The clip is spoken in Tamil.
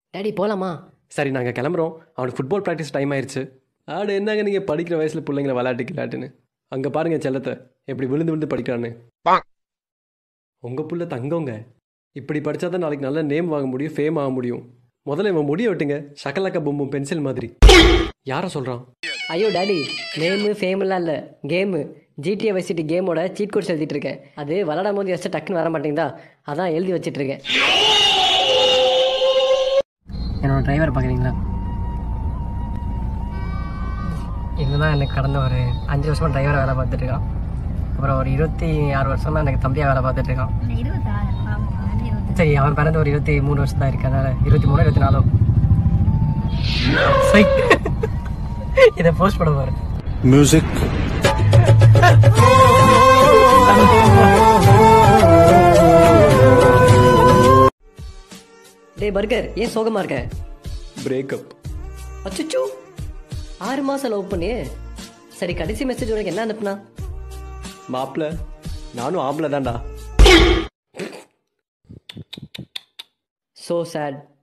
டேடி போகலாமா சரி நாங்கள் கிளம்புறோம் அவனுக்கு ஃபுட்பால் ப்ராக்டிஸ் டைம் ஆயிடுச்சு ஆடு என்னங்க நீங்கள் படிக்கிற வயசில் பிள்ளைங்கள விளையாட்டு கிளாட்டுன்னு அங்கே பாருங்க செல்லத்தை எப்படி விழுந்து விழுந்து படிக்கிறான்னு உங்கள் புள்ள தங்கங்க இப்படி படித்தா தான் நாளைக்கு நல்ல நேம் வாங்க முடியும் ஃபேம் ஆக முடியும் முதல்ல இவன் முடிய விட்டுங்க சக்கலக்க பொம்மும் பென்சில் மாதிரி யாரை சொல்கிறான் ஐயோ டேடி நேமு ஃபேம்லாம் இல்லை கேமு ஜிடிஏ வசிட்டி கேமோட சீட் கோட்ஸ் எழுதிட்டு இருக்கேன் அது விளாடும் போது எஸ்ட்டு டக்குன்னு வர மாட்டேங்குதா அதான் எழுதி வச்சிட்டு இருக்கேன் என்னோட டிரைவர் பார்க்குறீங்களா இவங்க தான் எனக்கு கடந்த ஒரு அஞ்சு வருஷமாக டிரைவராக வேலை பார்த்துட்டு இருக்கான் அப்புறம் ஒரு இருபத்தி ஆறு வருஷமா எனக்கு தம்பியாக வேலை பார்த்துட்டு இருக்கான் இருபத்தாறு பாவம் அது இருபத்தி சரி அவன் பிறந்த ஒரு இருபத்தி மூணு வருஷம் தான் இருக்கு அதனால இருபத்தி மூணு இருபத்தி நாலு சை. இதை போஸ்ட் பண்ண பாரு Music. டேய் பர்கர் ஏன் சோகமா இருக்க பிரேக்கப் அச்சுச்சோ ஆறு மாசம் லவ் பண்ணி சரி கடைசி மெசேஜ் உனக்கு என்ன அனுப்புனா மாப்பிள்ள நானும் ஆம்பளை தான்டா ஸோ சேட்